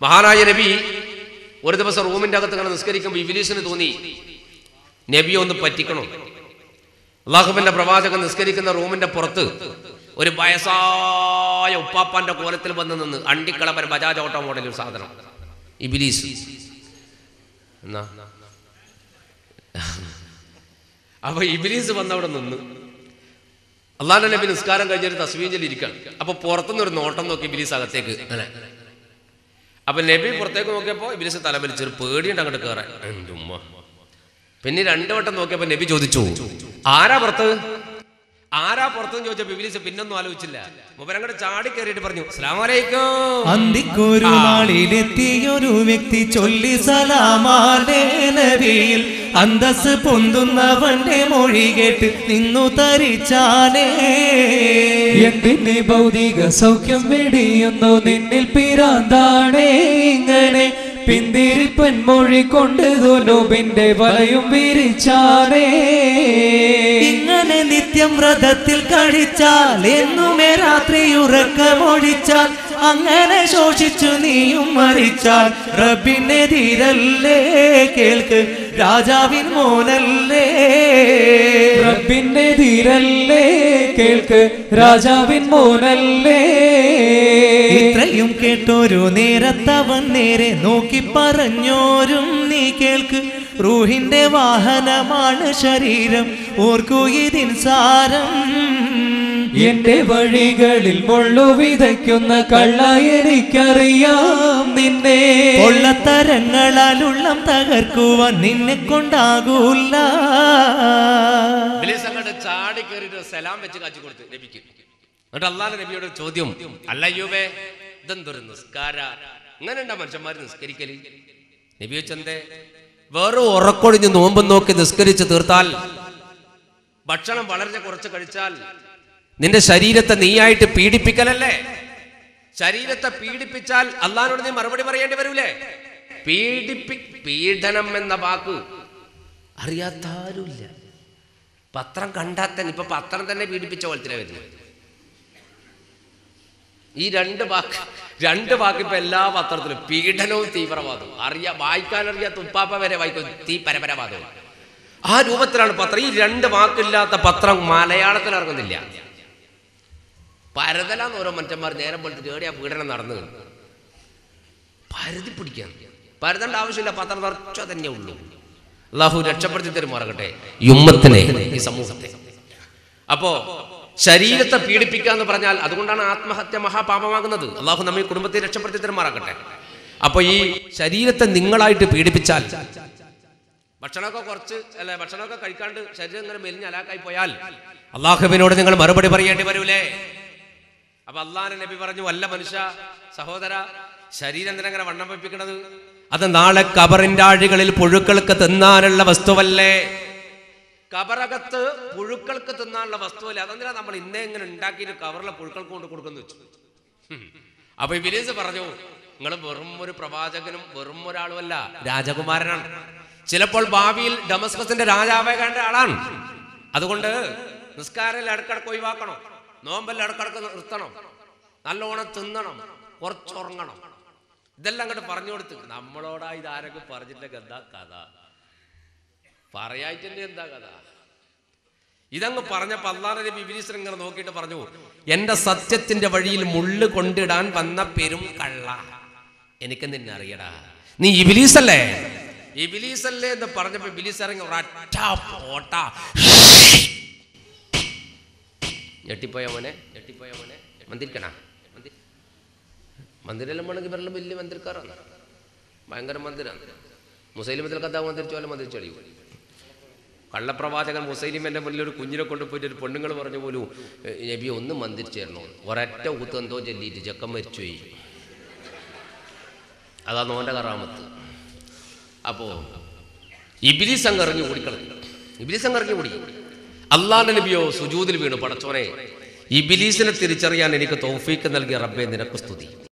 മഹാനായ നബി ഒരു ദിവസം റൂമിന്റെ അകത്ത് ഇങ്ങനെ നിസ്കരിക്കുമ്പോൾ ഇബിലീസിന് തോന്നി നബി ഒന്ന് പറ്റിക്കണം അള്ളാഹുബിന്റെ പ്രവാചകൻ നിസ്കരിക്കുന്ന റൂമിന്റെ പുറത്ത് ഒരു വയസ്സായ ഉപ്പാപ്പാന്റെ കോലത്തിൽ വന്ന് നിന്ന് അണ്ടിക്കളപ്പൻ ബജാജ് ഓട്ടോ മോഡൽ ഒരു സാധനം ഇബിലീസ് എന്നാ അപ്പൊ ഇബിലീസ് വന്നവിടെ നിന്ന് അള്ളാഹു നബി നിസ്കാരം കഴിഞ്ഞൊരു തസ്വീഞ്ചിൽ ഇരിക്കണം അപ്പൊ പുറത്തുനിന്ന് ഒരു നോട്ടം നോക്കി ഇബിലീസ് അകത്തേക്ക് അങ്ങനെ അപ്പൊ നബി പുറത്തേക്ക് നോക്കിയപ്പോ ഇബിലീസ് തലവലിച്ചൊരു പേടിയുണ്ട് അങ്ങോട്ട് കയറാൻ എൻ്റെ ഉമ്മ പിന്നെ രണ്ടു വട്ടം നോക്കിയപ്പോ നബി ചോദിച്ചു ആരാ പുറത്ത് ആരാ പുറത്തെന്ന് ചോദിച്ചപ്പോ ഇബിലീസ് പിന്നൊന്നും ആലോചിച്ചില്ല മുബരങ്ങോട്ട് ചാടി കയറിയിട്ട് പറഞ്ഞു അസ്ലാമലൈക്കും അന്തിക്കൊരു നാളിലെത്തിയൊരു വ്യക്തി ചൊല്ലി സലാമാലേ നബിയിൽ അന്തസ് പൊന്തുന്നവന്റെ മൊഴി കേട്ട് നിന്നു തരിച്ചാലേ എന്തിന് ഭൗതിക സൗഖ്യം വെടിയുന്നു നിന്നിൽ പിരാന്താണേ ഇങ്ങനെ പിന്തിരിപ്പൻ മൊഴി കൊണ്ട് ദുനൂബിന്റെ വലയും വിരിച്ചാണേ ഇങ്ങനെ നിത്യം വ്രതത്തിൽ കഴിച്ചാൽ എന്നുമേ രാത്രി ഉറക്കമൊഴിച്ചാൽ അങ്ങനെ ശോഷിച്ചു നീയും മരിച്ചാൽ റബ്ബിനെതിരല്ലേ കേൾക്ക് രാജാവിൻ മോനല്ലേ റബ്ബിന്റെ ധീരല്ലേ കേൾക്ക് രാജാവിൻ മോനല്ലേ ഇത്രയും കേട്ടൊരു നേരത്തവൻ നേരെ നോക്കി പറഞ്ഞോരും നീ കേൾക്ക് റൂഹിന്റെ വാഹനമാണ് ശരീരം ഓർക്കൂ ഇതിൻ സാരം എന്റെ വഴികളിൽ മുള്ളു വിതയ്ക്കുന്ന കള്ള എനിക്കറിയാം നിന്നെ കൊള്ളത്തരങ്ങളാൽ ഉള്ളം തകർക്കുവാൻ നിന്നെ കൊണ്ടാകൂല ഇബിലീസ് അങ്ങോട്ട് ചാടി കയറിയിട്ട് സലാം വെച്ച് കാച്ചി കൊടുത്തു നബിക്ക് എന്നിട്ട് അള്ളാഹ് നബിയോട് ഒരു ചോദ്യം അല്ലയ്യൂബേ ഇതെന്തൊരു നിസ്കാര ഇങ്ങനെ ഉണ്ടാ മനുഷ്യന്മാർ നിസ്കരിക്കല് നബി വെച്ചെന്തേ വെറും ഉറക്കൊഴിഞ്ഞ് നോമ്പും നോക്കി നിസ്കരിച്ച് തീർത്താൽ ഭക്ഷണം വളരെ കുറച്ച് കഴിച്ചാൽ നിന്റെ ശരീരത്തെ നീയായിട്ട് പീഡിപ്പിക്കലല്ലേ ശരീരത്തെ പീഡിപ്പിച്ചാൽ അള്ളഹാനോട് നീ മറുപടി പറയേണ്ടി വരൂലേ പീഡിപ്പി പീഡനം എന്ന വാക്ക് അറിയാത്ത ആരുമില്ല പത്രം കണ്ടാൽ തന്നെ ഇപ്പൊ പത്രം തന്നെ പീഡിപ്പിച്ച പോലത്തിലാണ് വരുന്നത് ഈ രണ്ട് വാക്ക് രണ്ട് വാക്ക് ഇപ്പൊ എല്ലാ പത്രത്തിലും പീഡനവും തീവ്രവാദവും അറിയാ വായിക്കാൻ അറിയാത്ത ഉപ്പാപ്പ വരെ വായിക്കും തീ പരപരവാദവും ആ രൂപത്തിലാണ് പത്രം ഈ രണ്ട് വാക്കില്ലാത്ത പത്രം മലയാളത്തിൽ ഇറങ്ങുന്നില്ല പരതലാന്ന് ഓരോ മനുഷ്യന്മാർ നേരം പോലത്തെ ഏടിയാ പീഡനം നടന്നു പരുതി പിടിക്കാൻ പരതേണ്ട ആവശ്യമില്ല പത്രം നിറച്ച തന്നെ ഉള്ളൂ അള്ളാഹു രക്ഷപ്പെടുത്തി തരുമാറാകട്ടെ ഈ ഉമ്മത്തിനെ ഈ സമൂഹത്തെ അപ്പോ ശരീരത്തെ പീഡിപ്പിക്കുക എന്ന് പറഞ്ഞാൽ അതുകൊണ്ടാണ് ആത്മഹത്യ മഹാപാപമാകുന്നത് അള്ളാഹു നമ്മെ കുടുംബത്തെ രക്ഷപ്പെടുത്തി തരുമാറാകട്ടെ അപ്പൊ ഈ ശരീരത്തെ നിങ്ങളായിട്ട് പീഡിപ്പിച്ചാൽ ഭക്ഷണമൊക്കെ കുറച്ച് അല്ല ഭക്ഷണമൊക്കെ കഴിക്കാണ്ട് ശരീരം ഇങ്ങനെ മെലിഞ്ഞ് അലാക്കായി പോയാൽ അള്ളാഹുവിനോട് നിങ്ങൾ മറുപടി പറയേണ്ടി വരൂലേ അപ്പൊ അള്ളാഹ് നബി പറഞ്ഞു അല്ല മനുഷ്യ സഹോദര ശരീരം എന്തിനാ ഇങ്ങനെ വണ്ണം വെപ്പിക്കണത് അത് നാളെ കബറിന്റെ ആഴികളിൽ പുഴുക്കൾക്ക് തിന്നാനുള്ള വസ്തുവല്ലേ കബറകത്ത് പുഴുക്കൾക്ക് തിന്നാനുള്ള വസ്തുവല്ലേ അതെന്തിനാ നമ്മൾ ഇന്നേ ഇങ്ങനെ ഉണ്ടാക്കിയിട്ട് കവറിലെ പുഴുക്കൾക്ക് കൊണ്ട് കൊടുക്കുന്നു വെച്ചു ഹും. അപ്പൊ ഇബിലീസ് പറഞ്ഞു നിങ്ങൾ വെറും ഒരു പ്രവാചകനും വെറും ഒരാളുമല്ല രാജകുമാരനാണ് ചിലപ്പോൾ ഭാവിയിൽ ഡമസ്കസിന്റെ രാജാവേകേണ്ട ആളാണ് അതുകൊണ്ട് നിസ്കാരം ഇടക്കിടക്ക് ഒഴിവാക്കണം നോമ്പെല്ലാം ഇടക്കിടക്ക് നിർത്തണം നല്ലോണം തിന്നണം കുറച്ചുറങ്ങണം ഇതെല്ലാം അങ്ങോട്ട് പറഞ്ഞു കൊടുത്ത് നമ്മളോടാ ഇത് ആരൊക്കെ പറഞ്ഞിട്ടൊക്കെ എന്താ കഥ പറയായിട്ടെന്നെ എന്താ കഥ ഇതങ്ങ് പറഞ്ഞപ്പോ അള്ളാഹ് നബി ഇബ്ലീസിനെ ഇങ്ങനെ നോക്കിയിട്ട് പറഞ്ഞു എന്റെ സത്യത്തിന്റെ വഴിയിൽ മുള്ളു കൊണ്ടിടാൻ വന്ന പെരും കള്ള എനിക്ക് നിന്നെ അറിയടാ നീ ഇബിലീസല്ലേ ഇബിലീസല്ലേ എന്ന് പറഞ്ഞപ്പോ ഇബിലീസ് ഇറങ്ങി ഒരൊറ്റ പോട്ട ഞെട്ടിപ്പോയ മോനെ ഞെട്ടിപ്പോയ മോനെ മന്ദിരിക്കണ മന്ദിർ മന്ദിരെല്ലാം വേണമെങ്കിൽ ഇവരെല്ലാം വലിയ മന്ദിരക്കാരാണ് ഭയങ്കര മന്ദിരാണ് മുസൈലിമത്തിൽ കഥാ മന്ദിരിച്ചു പോലെ മന്ദിരിച്ചു അടിയും കള്ളപ്രവാചകൻ മുസൈലിമന്റെ മുന്നിൽ ഒരു കുഞ്ഞിനെ കൊണ്ടുപോയിട്ട് ഒരു പെണ്ണുങ്ങൾ പറഞ്ഞു പോലും "ഏ, നബി ഒന്ന് മന്ദിരിച്ചേരണോ ഒരൊറ്റ ഊത്ത് എന്തോ ചൊല്ലിയിട്ട് ചെക്കൻ മരിച്ചുപോയി അതാ നോന്റെ കറാമത്ത് അപ്പോ ഇബിലീസ് അങ്ങ് ഇറങ്ങി ഓടിക്കളഞ്ഞു ഇബിലീസ് അങ്ങ് ഇറങ്ങി ഓടി അള്ളാന്റെ നബിയോ സുജൂതിൽ വീണു പടച്ചോനെ ഇബിലീസിനെ തിരിച്ചറിയാൻ എനിക്ക് തൗഫീക്ക് നൽകിയ റബ്ബെ നിനക്ക് സ്തുതി